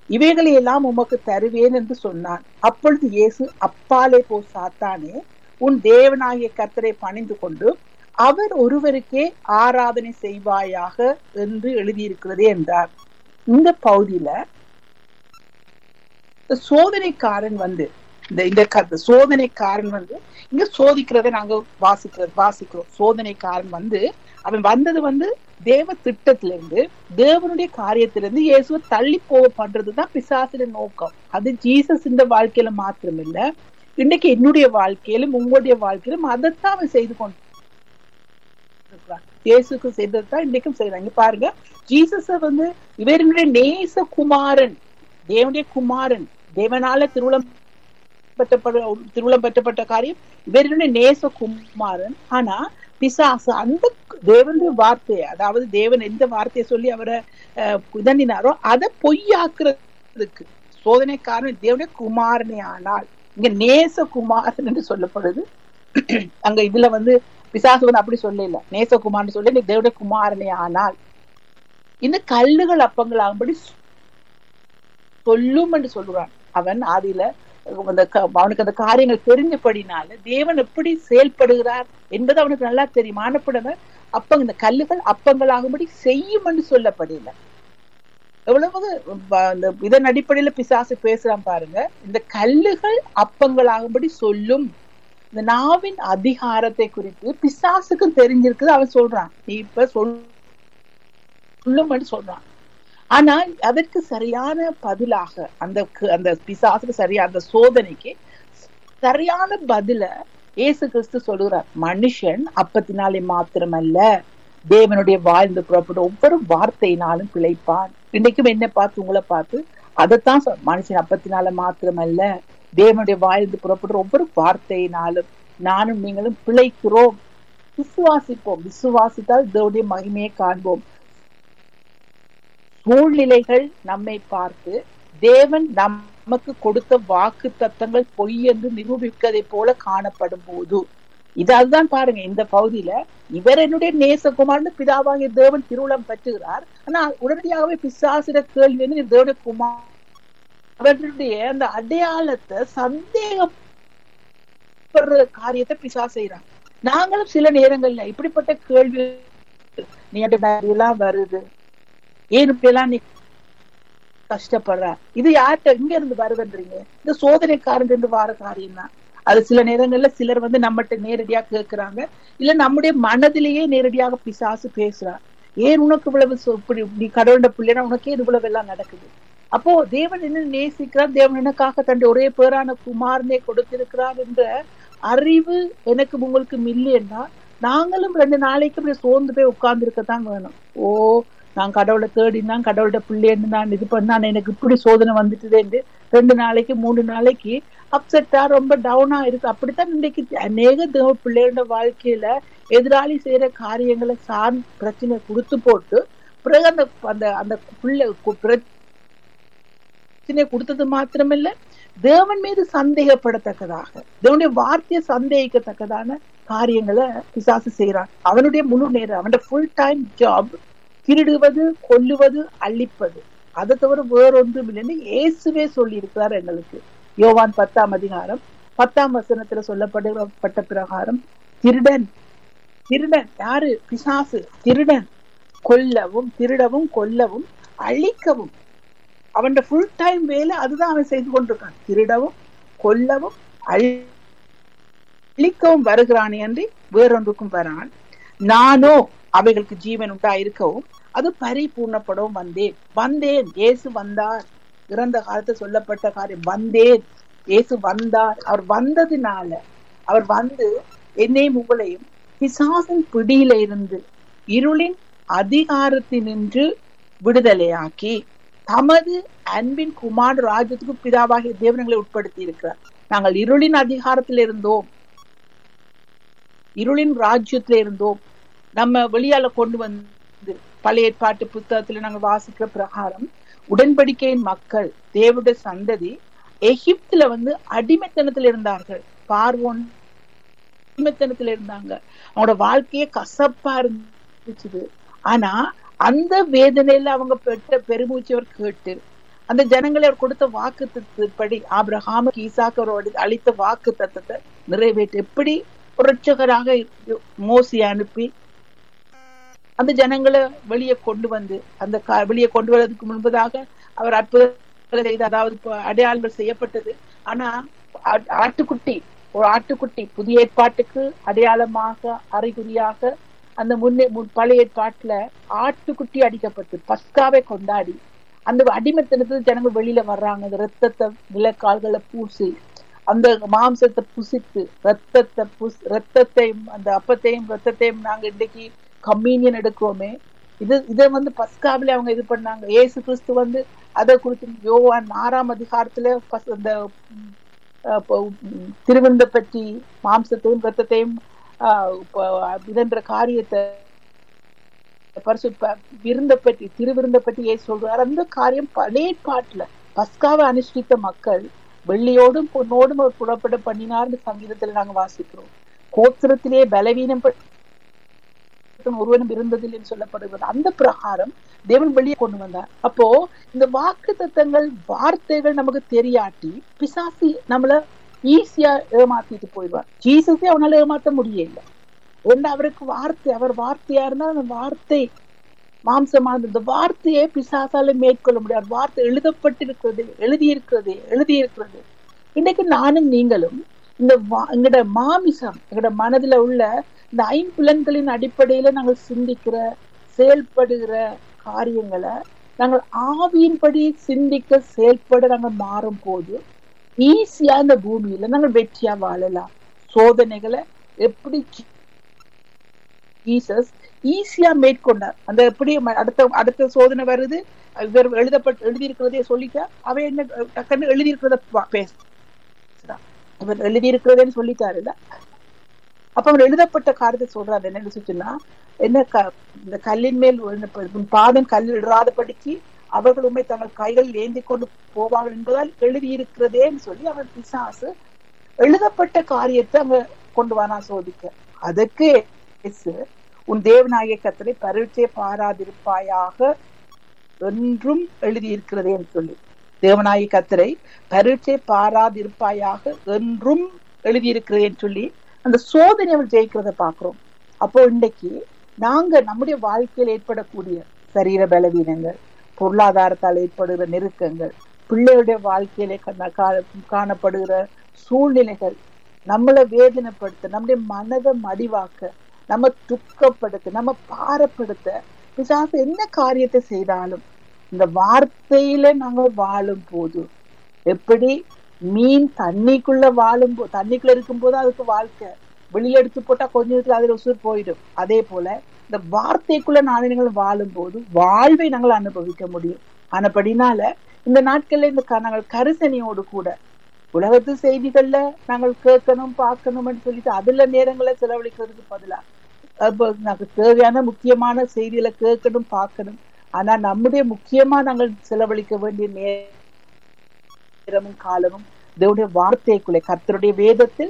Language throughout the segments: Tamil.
இவைகளை எல்லாம் உமக்கு தருவேன் என்று சொன்னான் அப்பொழுது இயேசு அப்பாலே போ சாத்தானே உன் தேவனாகிய கர்த்தரை பணிந்து கொண்டு அவர் ஒருவருக்கே ஆராதனை செய்வாயாக என்று எழுதியிருக்கிறதே என்றார் இந்த பகுதியில இந்த சோதனைக்காரன் வந்து இந்த இந்த க- சோதனைக்காரன் வந்து இங்க சோதிக்கிறதை நாங்க வாசிக்கிறது வாசிக்கிறோம் சோதனைக்காரன் வந்து அவன் வந்தது வந்து தேவ திட்டத்துல இருந்து தேவனுடைய காரியத்திலிருந்து இயேசுவை தள்ளி போக பண்றதுதான் பிசாசின நோக்கம் அது ஜீசஸ் இந்த வாழ்க்கையில மாத்திரம் இல்ல இன்னைக்கு என்னுடைய வாழ்க்கையிலும் உங்களுடைய வாழ்க்கையிலும் அதைத்தான் அவன் செய்து கொண்டு இருக்கிறான். இயேசுக்கு செய்ததுதான் இன்னைக்கும் செய்யறாங்க பாருங்க ஜீசஸ வந்து இவருடைய நேச குமாரன் தேவனுடைய குமாரன் தேவனால திருவுளம் பெற்றப்பட திருவுளம் பெற்றப்பட்ட காரியம் இவருடைய நேச குமாரன் ஆனா பிசாசு அந்த தேவனுடைய வார்த்தையை அதாவது தேவன் எந்த வார்த்தையை சொல்லி அவரை அஹ், இதண்டினாரோ அதை பொய்யாக்குறதுக்கு சோதனைக்காரன் தேவனுடைய குமாரனே ஆனால் இங்க நேச குமாரன் என்று சொல்லப்படுது அங்க இதுல வந்து பிசாசு வந்து அப்படி சொல்லல நேசகுமார்னு சொல்லி நீ தேவனுடைய குமாரனே ஆனால் இந்த கல்லுகள் அப்பங்கள் ஆகும்படி சொல்லும் என்று சொல்லுறான் அவன் ஆதியில அந்த க- அவனுக்கு அந்த காரியங்கள் தெரிஞ்சபடினால தேவன் எப்படி செயல்படுகிறார் என்பது அவனுக்கு நல்லா தெரியும் ஆனப்படவ அப்ப இந்த கல்லுகள் அப்பங்களாகும்படி செய்யும் என்று சொல்லப்படல எவ்வளவு ப- இந்த இதன் அடிப்படையில பிசாசு பேசுறான் பாருங்க இந்த கல்லுகள் அப்பங்களாகும்படி சொல்லும் இந்த நாவின் அதிகாரத்தை குறித்து பிசாசுக்கும் தெரிஞ்சிருக்குது அவன் சொல்றான் நீ இப்ப சொல் சொல்லும்படி சொல்றான் ஆனால் அதற்கு சரியான பதிலாக அந்த கு- அந்த பிசாசுக்கு சரியான அந்த சோதனைக்கு சரியான பதில இயேசு கிறிஸ்து சொல்லுகிறார் மனுஷன் அப்பத்தினாலே மாத்திரமல்ல தேவனுடைய வாழ்ந்து புறப்படும் ஒவ்வொரு வார்த்தையினாலும் பிழைப்பான் இன்னைக்கும் என்ன பார்த்து உங்களை பார்த்து அதைத்தான் சொல் மனுஷன் அப்பத்தினால மாத்திரமல்ல தேவனுடைய வாழ்ந்து புறப்படுற ஒவ்வொரு வார்த்தையினாலும் நானும் நீங்களும் பிழைக்கிறோம் விசுவாசிப்போம் விசுவாசித்தால் தேவனுடைய மகிமையை காண்போம் சூழ்நிலைகள் நம்மை பார்த்து தேவன் நமக்கு கொடுத்த வாக்கு தத்தங்கள் பொய் என்று நிரூபிப்பதை போல காணப்படும் போது இது அதுதான் பாருங்க இந்த பகுதியில இவர் என்னுடைய நேசகுமார்னு பிதாவாகிய தேவன் திருவுளம் பெற்றுகிறார் ஆனா உடனடியாகவே பிசாசிட கேள்வி வந்து நீ தேவனுடைய குமார் அவர்களுடைய அந்த அடையாளத்தை சந்தேகப்படுற காரியத்தை பிசா செய்யறாங்க நாங்களும் சில நேரங்கள்ல இப்படிப்பட்ட கேள்வி நீ எல்லாம் வருது ஏன் இப்படி எல்லாம் நீ கஷ்டப்படுற இது யார்கிட்ட எங்க இருந்து வருதுன்றீங்க இந்த சோதனைக்காரன் இருந்து வார காரியம் தான் அது சில நேரங்கள்ல சிலர் வந்து நம்மகிட்ட நேரடியா கேட்கிறாங்க இல்ல நம்முடைய மனதிலேயே நேரடியாக பிசாசு பேசுறான் ஏன் உனக்கு இவ்வளவு சொ- இப்படி நீ கடவுள பிள்ளைனா உனக்கே இது இவ்வளவு எல்லாம் நடக்குது அப்போ தேவன் என்ன நேசிக்கிறார் தேவன் எனக்காக தன்னுடைய ஒரே பேரான குமாரனை கொடுத்திருக்கிறார் என்ற அறிவு எனக்கு உங்களுக்கு மில்லியன்னா நாங்களும் ரெண்டு நாளைக்கு இப்படி சோர்ந்து போய் உட்கார்ந்து இருக்கத்தான் வேணும் ஓ நான் கடவுளை தேடினான் கடவுளோட பிள்ளைன்னு நான் இது பண்ணான் எனக்கு இப்படி சோதனை வந்துட்டுதேன்னு ரெண்டு நாளைக்கு மூணு நாளைக்கு அப்செட்டா ரொம்ப டவுனா இருக்கு அப்படித்தான் இன்னைக்கு அநேக தேவ பிள்ளைகளோட வாழ்க்கையில எதிராளி செய்யற காரியங்களை சார்ந்த பிரச்சனை கொடுத்து போட்டு பிறகு அந்த அந்த அந்த பிள்ளை கு- பிரச்சனை கொடுத்தது மாத்திரமில்ல தேவன் மீது சந்தேகப்படத்தக்கதாக தேவனுடைய வார்த்தையை சந்தேகிக்கத்தக்கதான காரியங்களை பிசாசு செய்யறான் அவனுடைய முழு நேரம் அவனுடைய ஃபுல் டைம் ஜாப் திருடுவது கொல்லுவது அழிப்பது அதை தவிர வேறொன்றும் இல்லைன்னு இயேசுவே சொல்லி இருக்கிறார் எங்களுக்கு யோவான் பத்தாம் அதிகாரம் பத்தாம் வசனத்துல சொல்லப்பட்ட பிரகாரம் திருடன் திருடன் யாரு பிசாசு திருடன் கொல்லவும் திருடவும் கொல்லவும் அழிக்கவும் அவன் ஃபுல் டைம் வேலை அதுதான் அவன் செய்து கொண்டிருக்கான் திருடவும் கொல்லவும் அழிக்கவும் வருகிறானே அன்றி வேறொன்றுக்கும் வரான் நானோ அவைகளுக்கு ஜீவன் உண்டா இருக்கவும் அது பரிபூர்ணப்படவும் வந்தேன் வந்தேன் இயேசு வந்தார் இறந்த காலத்து சொல்லப்பட்ட காரியம் வந்தேன் இயேசு வந்தார் அவர் வந்ததுனால அவர் வந்து என்னையும் உங்களையும் பிசாசின் பிடியில இருந்து இருளின் அதிகாரத்தினின்று விடுதலையாக்கி தமது அன்பின் குமார் ராஜ்யத்துக்கு பிதாவாகிய தேவனங்களை உட்படுத்தி இருக்கிறார் நாங்கள் இருளின் அதிகாரத்தில் இருந்தோம் இருளின் ராஜ்யத்துல இருந்தோம் நம்ம வெளியால கொண்டு வந்து பழைய ஏற்பாட்டு புத்தகத்துல நாங்கள் வாசிக்கிற பிரகாரம் உடன்படிக்கையின் மக்கள் தேவனுடைய சந்ததி எகிப்துல வந்து அடிமைத்தனத்துல இருந்தார்கள் பார்வோன் அடிமைத்தனத்துல இருந்தாங்க அவங்களோட வாழ்க்கையே கசப்பா இருந்துச்சு ஆனா அந்த வேதனையில அவங்க பெற்ற பெருமூச்சவர் கேட்டு அந்த ஜனங்களை அவர் கொடுத்த வாக்கு தத்துவப்படி ஆபிரஹாமுக்கு ஈசாக்கரோடு அளித்த வாக்கு தத்துவத்தை நிறைவேற்ற எப்படி ஒரு ரட்சகராக மோசி அனுப்பி அந்த ஜனங்களை வெளியே கொண்டு வந்து அந்த வெளியே கொண்டு வருவதற்கு முன்பதாக அவர் அற்புதம் செய்த அதாவது அடையாளங்கள் செய்யப்பட்டது ஆனா ஆட்டுக்குட்டி ஒரு ஆட்டுக்குட்டி புதிய ஏற்பாட்டுக்கு அடையாளமாக அறிகுறியாக அந்த முன்னே பழைய ஏற்பாட்டுல ஆட்டுக்குட்டி அடிக்கப்பட்டு பஸ்காவை கொண்டாடி அந்த அடிமத்தனத்துல ஜனங்கள் வெளியில வர்றாங்க அந்த ரத்தத்தை நிலக்கால்களை பூசி அந்த மாம்சத்தை புசித்து ரத்தத்தை புஸ் ரத்தத்தையும் அந்த அப்பத்தையும் ரத்தத்தையும் நாங்க இன்னைக்கு கம்யூனியன் எடுக்கிறோமே இது இதை வந்து பஸ்காவில அவங்க இது பண்ணாங்க ஏசு கிறிஸ்து வந்து அதை குறித்து யோவான் ஆறாம் அதிகாரத்துல அந்த திருவிந்த பற்றி மாம்சத்தையும் ரத்தத்தையும் இதன்ற காரியத்தை பரிசு விருந்த பற்றி திருவிருந்த பற்றி ஏ சொல்றாரு அந்த காரியம் பழைய பாட்டுல பஸ்காவை அனுஷ்டித்த மக்கள் வெள்ளியோடும் பொண்ணோடும் அவர் புறப்பட பண்ணினார்னு சங்கீதத்துல நாங்க வாசிக்கிறோம் கோத்திரத்திலே பலவீனம் ஒருவனும் இருந்ததில்லைன்னு சொல்லப்படுகிறது அந்த பிரகாரம் தேவன் வெளியே கொண்டு வந்தார் அப்போ இந்த வாக்கு தத்தங்கள் வார்த்தைகள் நமக்கு தெரியாட்டி பிசாசி நம்மள ஈஸியா ஏமாத்திட்டு போயிடுவார் ஜீசஸே அவனால ஏமாத்த முடியல என்ன அவருக்கு வார்த்தை அவர் வார்த்தையா இருந்தா அந்த வார்த்தை மாம்சமானது இந்த வார்த்தையை பிசாசால மேற்கொள்ள முடியாது வார்த்தை எழுதப்பட்டிருக்கிறது எழுதியிருக்கிறது எழுதியிருக்கிறது இன்னைக்கு நானும் நீங்களும் இந்த எங்கட மாமிசம் எங்கட மனதுல உள்ள இந்த ஐம்புலன்களின் அடிப்படையில நாங்கள் சிந்திக்கிற செயல்படுகிற காரியங்களை நாங்கள் ஆவியின்படி சிந்திக்க செயல்பட நாங்கள் மாறும் போது ஈஸியா இந்த பூமியில நாங்கள் வெற்றியா வாழலாம் சோதனைகளை எப்படி ஜீசஸ் ஈஸியா மேற்கொண்டார் அந்த எப்படி அடுத்த அடுத்த சோதனை வருது இவர் எழுதப்பட்டு எழுதியிருக்கிறதே சொல்லிட்டா அவ என்ன டக்குன்னு எழுதியிருக்கிறத பேசுறான் இவர் எழுதியிருக்கிறதேன்னு சொல்லிட்டாருல்ல அப்ப அவர் எழுதப்பட்ட காரியத்தை சொல்றாரு என்ன சொன்னா என்ன இந்த கல்லின் மேல் பாதம் கல்லில் இடாதபடிக்கு அவர்கள் உண்மை தங்கள் கைகள் ஏந்தி கொண்டு போவார்கள் என்பதால் எழுதியிருக்கிறதேன்னு சொல்லி அவர் பிசாசு எழுதப்பட்ட காரியத்தை அங்க கொண்டு வானா சோதிக்க அதற்கு உன் தேவநாயக கத்தரை பரீட்சை பாராதிருப்பாயாக என்றும் எழுதியிருக்கிறதேன்னு சொல்லி தேவநாயக கத்தரை பரீட்சை பாராதிருப்பாயாக என்றும் எழுதியிருக்கிறதேன்னு சொல்லி அந்த சோதனை அவர் ஜெயிக்கிறத பாக்குறோம் அப்போ இன்னைக்கு நாங்க நம்முடைய வாழ்க்கையில் ஏற்படக்கூடிய சரீர பலவீனங்கள் பொருளாதாரத்தால் ஏற்படுகிற நெருக்கங்கள் பிள்ளையுடைய வாழ்க்கையில காணப்படுகிற சூழ்நிலைகள் நம்மளை வேதனைப்படுத்த நம்முடைய மனதை மடிவாக்க நம்ம துக்கப்படுத்த நம்ம பாரப்படுத்த பிசாசு என்ன காரியத்தை செய்தாலும் இந்த வார்த்தையில நாங்க வாழும் போது எப்படி மீன் தண்ணிக்குள்ள வாழும் போ தண்ணிக்குள்ள இருக்கும் போது அதுக்கு வாழ்க்கை வெளியில எடுத்து போட்டா கொஞ்ச நேரத்துல அதுல உசுர் போயிடும் அதே போல இந்த வார்த்தைக்குள்ள நாளினங்கள் வாழும் போது வாழ்வை நாங்கள் அனுபவிக்க முடியும் ஆனப்படினால இந்த நாட்கள்ல இந்த நாங்கள் கரிசனையோடு கூட உலகத்து செய்திகள்ல நாங்கள் கேட்கணும் பார்க்கணும்னு சொல்லிட்டு அதுல நேரங்களை செலவழிக்கிறதுக்கு பதிலா அப்ப நமக்கு தேவையான முக்கியமான செய்திகளை கேட்கணும் பார்க்கணும் ஆனா நம்முடைய முக்கியமா நாங்கள் செலவழிக்க வேண்டிய நேரமும் காலமும் தேவனுடைய வார்த்தைக்குள்ளே கர்த்தருடைய வேதத்தில்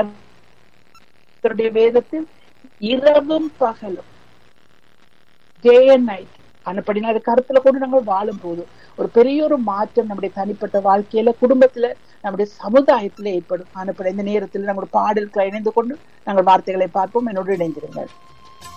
இரவுடைய வேதத்தில் இரவும் பகலும் டே அண்ட் நைட் ஆனப்படினா அதை கருத்துல கொண்டு நாங்கள் வாழும் போது ஒரு பெரிய ஒரு மாற்றம் நம்முடைய தனிப்பட்ட வாழ்க்கையில குடும்பத்துல நம்முடைய சமுதாயத்துல ஏற்படும் ஆனப்பட இந்த நேரத்தில் நம்முடைய பாடல்களை இணைந்து கொண்டு நாங்கள் வார்த்தைகளை பார்ப்போம் என்னோடு இணைந்திருங்கள்